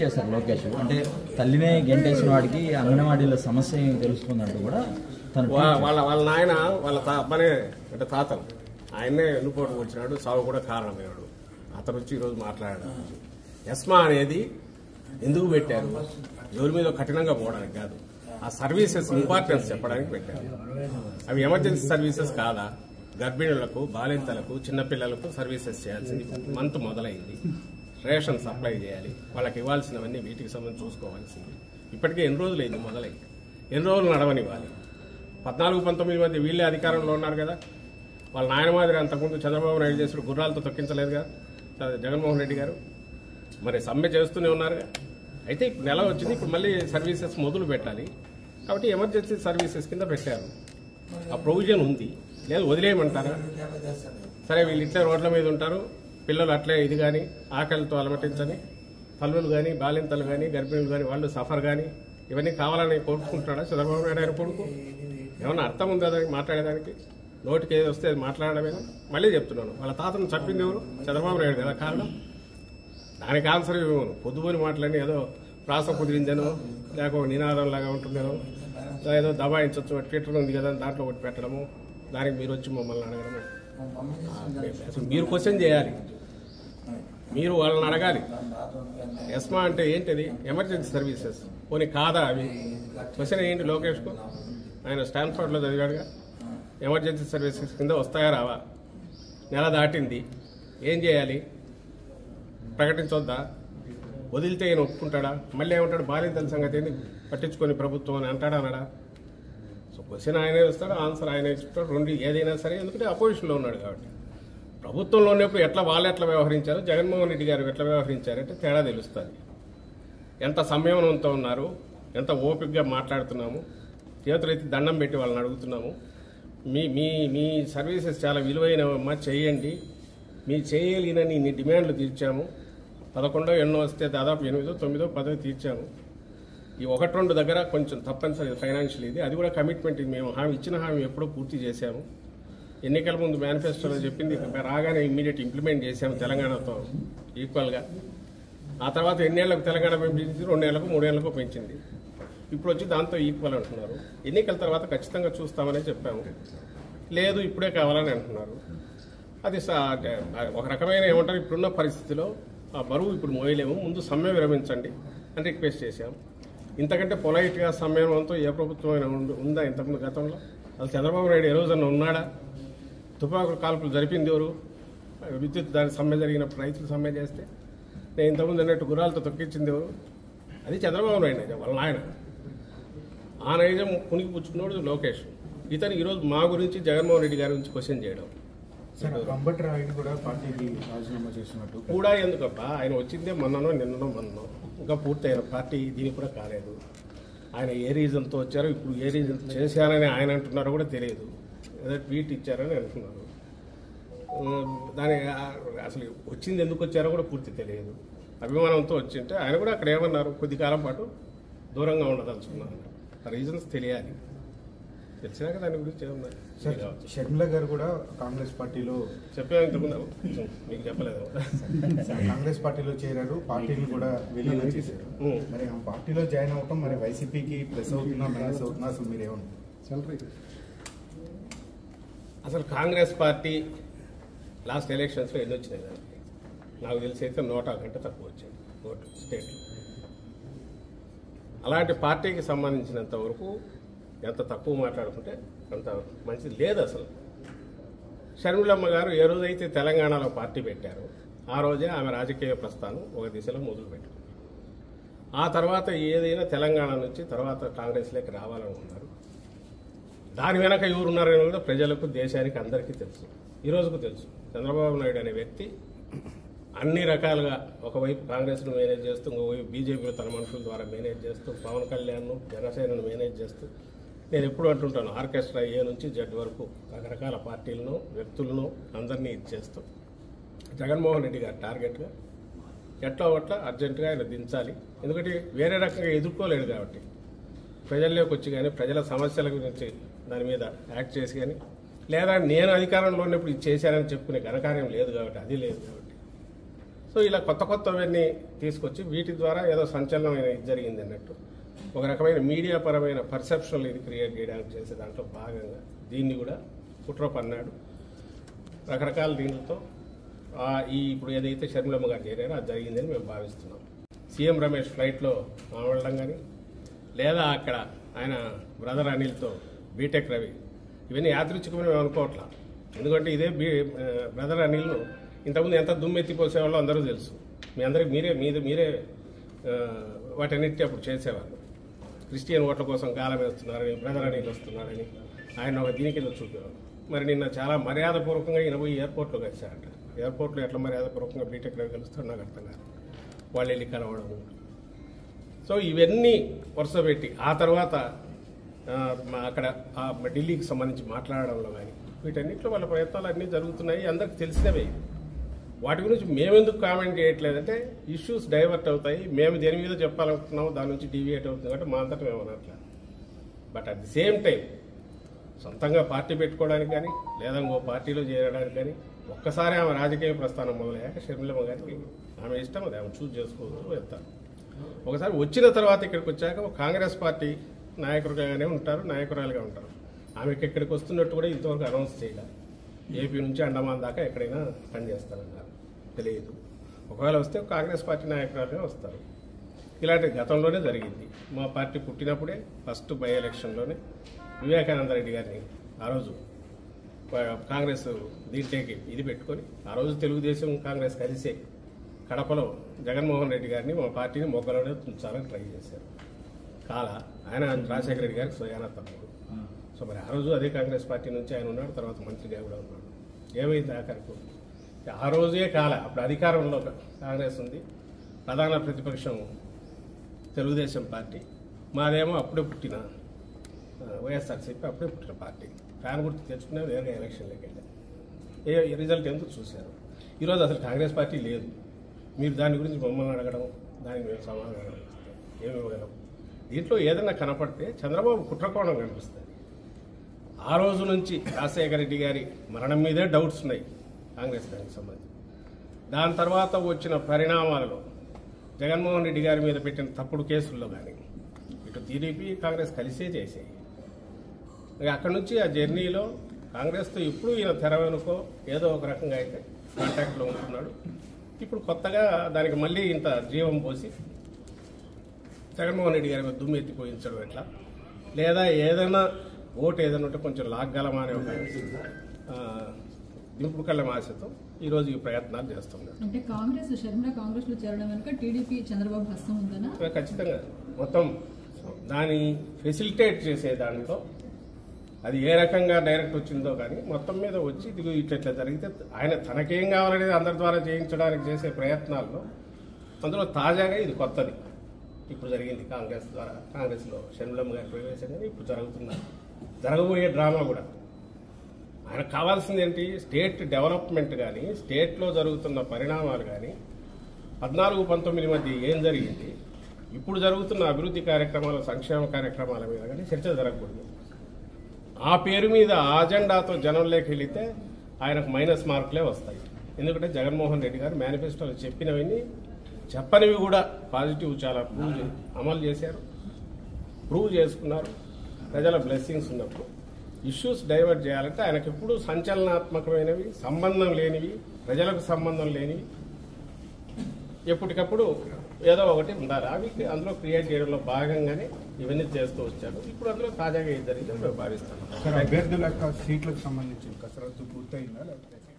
చేశారు లోకేష్ అంటే తల్లినే గెంటేసిన వాడికి అంగన్వాడీల సమస్య ఏమి తెలుస్తుందంటూ కూడా తను tweet వా- వాళ్ళ వాళ్ళ నాయన వాళ్ళ తా అబ్బనే అంటే తాతను ఆయన్నే ఎన్నుపోటు వచ్చినాడు సాగు కూడా కారణమయ్యాడు అతను వచ్చి ఈరోజు మాట్లాడాడు ఎస్మా అనేది ఎందుకు పెట్టారు ఎవరి మీద కఠినంగా పోవడానికి కాదు ఆ సర్వీసెస్ ఇంపార్టెన్స్ చెప్పడానికి పెట్టారు అవి ఎమర్జెన్సీ సర్వీసెస్ కాదా గర్భిణులకు బాలింతలకు చిన్నపిల్లలకు సర్వీసెస్ చేయాల్సింది మంత్ మొదలైంది రేషన్ సప్లై చేయాలి వాళ్ళకి ఇవ్వాల్సినవన్నీ వీటికి సంబంధించి చూసుకోవాల్సింది ఇప్పటికే ఎన్ని రోజులు అయింది మొదలై ఎన్ని రోజులు నడవనివ్వాలి పద్నాలుగు పంతొమ్మిది మంది వీళ్ళే అధికారంలో ఉన్నారు కదా వాళ్ళ నాయన మాదిరి అంతకుముందు చంద్రబాబు నాయుడు చేసిన గుర్రాలతో తొక్కించలేదుగా చ- జగన్మోహన్ రెడ్డి గారు మరి సమ్మె చేస్తూనే ఉన్నారుగా అయితే ఇప్పుడు నెల వచ్చింది ఇప్పుడు మళ్ళీ సర్వీసెస్ మొదలు పెట్టాలి కాబట్టి ఎమర్జెన్సీ సర్వీసెస్ కింద పెట్టారు ఆ ప్రొవిజన్ ఉంది లేదు వదిలేయమంటారా సరే వీళ్ళు ఇట్లే రోడ్ల మీద ఉంటారు పిల్లలు అట్లే ఇది కానీ ఆకలితో అలమటించని తల్లులు కానీ బాలింతలు కానీ గర్భిణులు కానీ వాళ్ళు సఫర్ కానీ ఇవన్నీ కావాలని కోరుకుంటాడా చంద్రబాబు నాయుడు గారి కొడుకు ఏమన్నా అర్థం ఉందా దానికి మాట్లాడేదానికి నోటికి ఏది వస్తే అది మాట్లాడడమేనా మళ్ళీ చెప్తున్నాను వాళ్ళ తాతను చంపింది ఎవరు చంద్రబాబు నాయుడు కదా కారణం దానికి ఆన్సర్ ఇవ్వను పొద్దుపోని మాటలని ఏదో ప్రాస కుదిరిందనో లేక ఒక నినాదం లాగా ఉంటుందనో ఏదో దబాయించవచ్చు ట్విట్టర్ ఉంది కదా దాంట్లో ఒకటి పెట్టడము దానికి మీరు వచ్చి మమ్మల్ని అడగడము అసలు మీరు క్వశ్చన్ చేయాలి మీరు వాళ్ళని అడగాలి ఎస్మా అంటే ఏంటిది ఎమర్జెన్సీ సర్వీసెస్ పోనీ కాదా అవి క్వశ్చన్ ఏంటి లోకేష్కు ఆయన స్టాన్ఫర్డ్లో చదివాడుగా ఎమర్జెన్సీ సర్వీసెస్ కింద వస్తాయా రావా నెల దాటింది ఏం చేయాలి ప్రకటించొద్దా వదిలితే ఈయన ఒప్పుకుంటాడా మళ్ళీ ఏమంటాడు బాలింతల సంగతి ఏంది పట్టించుకొని ప్రభుత్వం అని అంటాడా అనడా సో క్వశ్చన్ ఆయనే ఇస్తాడు ఆన్సర్ ఆయనే ఇస్తాడు రెండు ఏదైనా సరే ఎందుకంటే అపోజిషన్లో ఉన్నాడు కాబట్టి ప్రభుత్వంలో ఉన్నప్పుడు ఎట్లా వాళ్ళు ఎట్లా వ్యవహరించారు జగన్మోహన్ రెడ్డి గారు ఎట్లా వ్యవహరించారంటే తేడా తెలుస్తుంది ఎంత సంయమనంతో ఉన్నారు ఎంత ఓపికగా మాట్లాడుతున్నాము చేతులైతే దండం పెట్టి వాళ్ళని అడుగుతున్నాము మీ మీ మీ సర్వీసెస్ చాలా విలువైనవమ్మా చేయండి మీ చేయలేనని ఇన్ని డిమాండ్లు తీర్చాము పదకొండో ఎన్నో వస్తే దాదాపు ఎనిమిదో తొమ్మిదో పదో తీర్చాము ఈ ఒకటి రెండు దగ్గర కొంచెం తప్పనిసరి ఫైనాన్షియల్ ఇది అది కూడా కమిట్మెంట్ ఇది మేము హామీ ఇచ్చిన హామీ ఎప్పుడో పూర్తి చేశాము ఎన్నికల ముందు మేనిఫెస్టోలో చెప్పింది ఇక రాగానే ఇమ్మీడియట్ ఇంప్లిమెంట్ చేశాము తెలంగాణతో ఈక్వల్గా ఆ తర్వాత ఎన్నేళ్లకు తెలంగాణ పెంచింది రెండేళ్లకు మూడేళ్లకు పెంచింది ఇప్పుడు వచ్చి దాంతో ఈక్వల్ అంటున్నారు ఎన్నికల తర్వాత ఖచ్చితంగా చూస్తామని చెప్పాము లేదు ఇప్పుడే కావాలని అంటున్నారు అది సా- అంటే ఒక రకమైన ఏమంటారు ఇప్పుడున్న పరిస్థితిలో ఆ బరువు ఇప్పుడు మోయలేము ముందు సమ్మె విరమించండి అని రిక్వెస్ట్ చేశాం ఇంతకంటే పొలైట్గా సమ్మేళనంతో ఏ ప్రభుత్వం అయినా ఉంద- ఉందా ఇంతకుముందు గతంలో అసలు చంద్రబాబు నాయుడు ఏ రోజన్నా ఉన్నాడా తుపాకులు కాల్పులు జరిపింది ఎవరు విద్యుత్ దాని సమ్మె జరిగినప్పుడు రైతులు సమ్మె చేస్తే నేను ఇంతకుముందు అన్నట్టు గుర్రాలతో తొక్కించింది ఎవరు అది చంద్రబాబు నాయుడు నైజం వాళ్ళ ఆయన ఆ నైజం పునికి పుచ్చుకున్నాడు లోకేష్ ఇతను ఈరోజు మా గురించి జగన్మోహన్ రెడ్డి గారి గురించి క్వశ్చన్ చేయడం సార్ అంబటి రాయుడు కూడా పార్టీకి రాజీనామా చేసినట్టు కూడా ఎందుకబ్బా ఆయన వచ్చిందే మొన్ననో నిన్ననో మొన్ననో ఇంకా పూర్తయిన పార్టీ దీనికి కూడా కాలేదు ఆయన ఏ రీజన్తో వచ్చారో ఇప్పుడు ఏ రీజన్ చేశారని ఆయన అంటున్నారో కూడా తెలియదు ఏదో ట్వీట్ ఇచ్చారని అంటున్నారు ఉమ్, దాని ఆ- అసలు వచ్చింది ఎందుకు వచ్చారో కూడా పూర్తి తెలియదు అభిమానంతో వచ్చింటే ఆయన కూడా అక్కడ ఏమన్నారు కొద్ది కాలం పాటు దూరంగా ఉండదలుచుకున్నారు ఆ రీజన్స్ తెలియాలి తెలిసినాక దాని గురించి ఏమన్నా సార్ షర్మిల గారు కూడా కాంగ్రెస్ పార్టీలో చెప్పాను ఇంతకుముందు మీకు చెప్పలేదు కాంగ్రెస్ పార్టీలో చేరారు పార్టీని కూడా విలీనం చేశారు ఉమ్. మరి ఆ పార్టీలో జాయిన్ అవటం మరి వైసీపీకి ప్లస్ అవుతున్నా మైనస్ అవుతున్నా అసలు మీరేమన్నారు అసలు కాంగ్రెస్ పార్టీ లాస్ట్ ఎలక్షన్స్లో ఎన్ని వచ్చినాయి దానికి నాకు తెలిసి అయితే నూట కంటే తక్కువ వచ్చింది ఓటు స్టేట్లో అలాంటి పార్టీకి సంబంధించినంత వరకు ఎంత తక్కువ మాట్లాడుకుంటే అంత మంచిది లేదు అసలు షర్మిలమ్మ గారు ఏ రోజైతే తెలంగాణలో పార్టీ పెట్టారో ఆ రోజే ఆమె రాజకీయ ప్రస్థానం ఒక దిశలో మొదలుపెట్టారు ఆ తర్వాత ఏదైనా తెలంగాణ నుంచి తర్వాత కాంగ్రెస్లోకి రావాలని ఉన్నారు దాని వెనక ఎవరున్నారని కూడా ప్రజలకు దేశానికి అందరికీ తెలుసు ఈ రోజుకు తెలుసు చంద్రబాబు నాయుడు అనే వ్యక్తి అన్ని రకాలుగా ఒకవైపు కాంగ్రెస్ను మేనేజ్ చేస్తూ ఇంకోవైపు బీజేపీలో తన మనుషుల ద్వారా మేనేజ్ చేస్తూ పవన్ కళ్యాణ్ను జనసేనను మేనేజ్ చేస్తూ నేను ఎప్పుడు అంటుంటాను ఆర్కెస్ట్రా ఏ నుంచి జడ్ వరకు రకరకాల పార్టీలను వ్యక్తులను అందరినీ ఇచ్చేస్తూ జగన్మోహన్ రెడ్డి గారి టార్గెట్గా ఎట్లా ఒట్లా అర్జెంటుగా ఆయన దించాలి ఎందుకంటే వేరే రకంగా ఎదుర్కోలేడు కాబట్టి ప్రజల్లోకి వచ్చి కానీ ప్రజల సమస్యల గురించి దాని మీద యాక్ట్ చేసి కానీ లేదా నేను అధికారంలో ఉన్నప్పుడు ఇది చేశానని చెప్పుకునే ఘనకార్యం లేదు కాబట్టి అది లేదు కాబట్టి సో ఇలా కొత్త కొత్తవన్నీ తీసుకొచ్చి వీటి ద్వారా ఏదో సంచలనమైన ఇది జరిగింది అన్నట్టు ఒక రకమైన మీడియా పరమైన పర్సెప్షన్ ఇది క్రియేట్ చేయడానికి చేసే దాంట్లో భాగంగా దీన్ని కూడా కుట్ర పన్నాడు రకరకాల దీనితో ఆ ఈ ఇప్పుడు ఏదైతే షర్మిలమ్మ గారు చేరారో అది జరిగిందని మేము భావిస్తున్నాం సీఎం రమేష్ ఫ్లైట్లో మాట్లాడడం కానీ లేదా అక్కడ ఆయన బ్రదర్ అనిల్తో బీటెక్ రవి ఇవన్నీ యాదృచ్ఛికమైన మేము అనుకోవట్లా ఎందుకంటే ఇదే బీ బ్రదర్ అనిల్ను ఇంతకుముందు ఎంత దుమ్మెత్తిపోసేవాళ్ళో అందరూ తెలుసు మీ అందరికి మీరే మీద మీరే ఆ, వాటన్నిటి అప్పుడు చేసేవాళ్ళు క్రిస్టియన్ ఓట్ల కోసం గాలం వేస్తున్నారని బ్రదర్ అనిల్ వస్తున్నారని ఆయన ఒక దీని కింద చూపేవారు మరి నిన్న చాలా మర్యాదపూర్వకంగా ఈయన పోయి ఎయిర్పోర్ట్లో కలిశారట ఎయిర్పోర్ట్లో ఎట్లా మర్యాదపూర్వకంగా బీటెక్ రవి కలుస్తారో నాకు అర్థం కాదు వాళ్ళు వెళ్ళి కలవడము సో ఇవన్నీ వరుస పెట్టి ఆ తర్వాత ఆ, మా అక్కడ ఆ ఢిల్లీకి సంబంధించి మాట్లాడడంలో కానీ వీటన్నిటిలో వాళ్ళ ప్రయత్నాలు అన్నీ జరుగుతున్నాయి అందరికి తెలిసినవే వాటి గురించి మేమెందుకు కామెంట్ చేయట్లేదంటే ఇష్యూస్ డైవర్ట్ అవుతాయి మేము దేని మీద చెప్పాలనుకుంటున్నామో దాని నుంచి డీవియేట్ అవుతుంది కాబట్టి మా అంతటా మేము అనట్లేదు but at the same time సొంతంగా పార్టీ పెట్టుకోవడానికి కానీ లేదా ఇంకో పార్టీలో చేరడానికి కానీ ఒక్కసారి ఆమె రాజకీయ ప్రస్థానం మొదలయ్యాక షర్మిలమ్మ గారికి ఆమె ఇష్టం అది ఆమె చూస్ చేసుకోవచ్చు వెళ్తారు ఒకసారి వచ్చిన తర్వాత ఇక్కడికి వచ్చాక ఒక కాంగ్రెస్ పార్టీ నాయకులుగానే ఉంటారు నాయకురాలుగా ఉంటారు ఆమెకి ఇక్కడికి వస్తున్నట్టు కూడా ఇంతవరకు అనౌన్స్ చేయలేదు ఏపీ నుంచి అండమాన్ దాకా ఎక్కడైనా పనిచేస్తారన్నారు తెలియదు ఒకవేళ వస్తే కాంగ్రెస్ పార్టీ నాయకురాలుగా వస్తారు ఇలాంటి గతంలోనే జరిగింది మా పార్టీ పుట్టినప్పుడే ఫస్ట్ బై ఎలక్షన్లోనే వివేకానంద రెడ్డి గారిని ఆ రోజు ప- కాంగ్రెస్ దీంట్లోకి ఇది పెట్టుకొని ఆ రోజు తెలుగుదేశం కాంగ్రెస్ కలిసే కడపలో జగన్మోహన్ రెడ్డి గారిని మా పార్టీని మొగ్గలోనే ఉంచాలని ట్రై చేశారు కాల ఆయన రాజశేఖర రెడ్డి గారికి స్వయాన తమ్ముడు సో మరి ఆ రోజు అదే కాంగ్రెస్ పార్టీ నుంచి ఆయన ఉన్నాడు తర్వాత మంత్రిగా కూడా ఉన్నాడు ఏమైంది ఆఖరికి ఆ రోజే కాల అప్పుడు అధికారంలో కాంగ్రెస్ ఉంది ప్రధాన ప్రతిపక్షం తెలుగుదేశం పార్టీ మాదేమో అప్పుడే పుట్టిన ఆ, వైఎస్ఆర్సీపీ అప్పుడే పుట్టిన పార్టీ ఫ్యాన్ గుర్తు తెచ్చుకునే వేరే ఎలక్షన్లోకి వెళ్ళాం ఏ రిజల్ట్ ఎందుకు చూశారు ఈరోజు అసలు కాంగ్రెస్ పార్టీ లేదు మీరు దాని గురించి మమ్మల్ని అడగడం దానికి మేము సమాధానం అడగడం ఏమి ఇవ్వగలం దీంట్లో ఏదైనా కనపడితే చంద్రబాబు కుట్రకోణం కనిపిస్తుంది ఆ రోజు నుంచి రాజశేఖర రెడ్డి గారి మరణం మీదే డౌట్స్ ఉన్నాయి కాంగ్రెస్ దానికి సంబంధించి దాని తర్వాత వచ్చిన పరిణామాలలో జగన్మోహన్ రెడ్డి గారి మీద పెట్టిన తప్పుడు కేసుల్లో కానీ ఇటు టీడీపీ కాంగ్రెస్ కలిసే చేసాయి ఇక అక్కడి నుంచి ఆ జర్నీలో కాంగ్రెస్తో ఇప్పుడు ఈయన తెర వెనుకో ఏదో ఒక రకంగా అయితే కాంటాక్ట్లో ఉంటున్నాడు ఇప్పుడు కొత్తగా దానికి మళ్ళీ ఇంత జీవం పోసి జగన్మోహన్ రెడ్డి గారి మీద దుమ్ము ఎత్తిపోయించడం ఎట్లా లేదా ఏదైనా ఓటు ఏదైనా ఉంటే కొంచెం లాగ్గలమా అనే ఒక ఆ, దింపుడు కళ్ళ ఆశతో ఈరోజు ఈ ప్రయత్నాలు చేస్తున్నారు అంటే కాంగ్రెస్ షర్మిల కాంగ్రెస్ లో చేరడం వెనుక టీడీపీ చంద్రబాబు హస్తం ఉందనా ఖచ్చితంగా మొత్తం దాని ఫెసిలిటేట్ చేసే దాంట్లో అది ఏ రకంగా డైరెక్ట్ వచ్చిందో కానీ మొత్తం మీద వచ్చి ఇది ఇట్లా ఇట్లా జరిగితే ఆయన తనకేం కావాలనేది అందరి ద్వారా చేయించడానికి చేసే ప్రయత్నాల్లో అందులో తాజాగా ఇది కొత్తది ఇప్పుడు జరిగింది కాంగ్రెస్ ద్వారా కాంగ్రెస్లో షణ్ములమ్మ గారి ప్రవేశం కానీ ఇప్పుడు జరుగుతున్న జరగబోయే డ్రామా కూడా ఆయనకు కావాల్సింది ఏంటి స్టేట్ డెవలప్మెంట్ కానీ స్టేట్లో జరుగుతున్న పరిణామాలు కానీ పద్నాలుగు పంతొమ్మిది మధ్య ఏం జరిగింది ఇప్పుడు జరుగుతున్న అభివృద్ధి కార్యక్రమాల సంక్షేమ కార్యక్రమాల మీద కానీ చర్చ జరగకూడదు ఆ పేరు మీద ఆ అజెండాతో జనంలోకి వెళితే ఆయనకు మైనస్ మార్కులే వస్తాయి ఎందుకంటే జగన్మోహన్ రెడ్డి గారు మేనిఫెస్టోలో చెప్పినవన్నీ చెప్పనివి కూడా పాజిటివ్ చాలా ప్రూవ్ చే- అమలు చేశారు ప్రూవ్ చేసుకున్నారు ప్రజల బ్లెస్సింగ్స్ ఉన్నప్పుడు ఇష్యూస్ డైవర్ట్ చేయాలంటే ఆయనకు ఎప్పుడు సంచలనాత్మకమైనవి సంబంధం లేనివి ప్రజలకు సంబంధం లేనివి ఎప్పటికప్పుడు ఏదో ఒకటి ఉండాలి అవి అందులో క్రియేట్ చేయడంలో భాగంగానే ఇవన్నీ చేస్తూ వచ్చారు ఇప్పుడు అందులో తాజాగా ఏది జరిగిందో మేము భావిస్తాం సార్ అభ్యర్థుల యొక్క సీట్లకు సంబంధించి కసరత్తు పూర్తయిందా లేకపోతే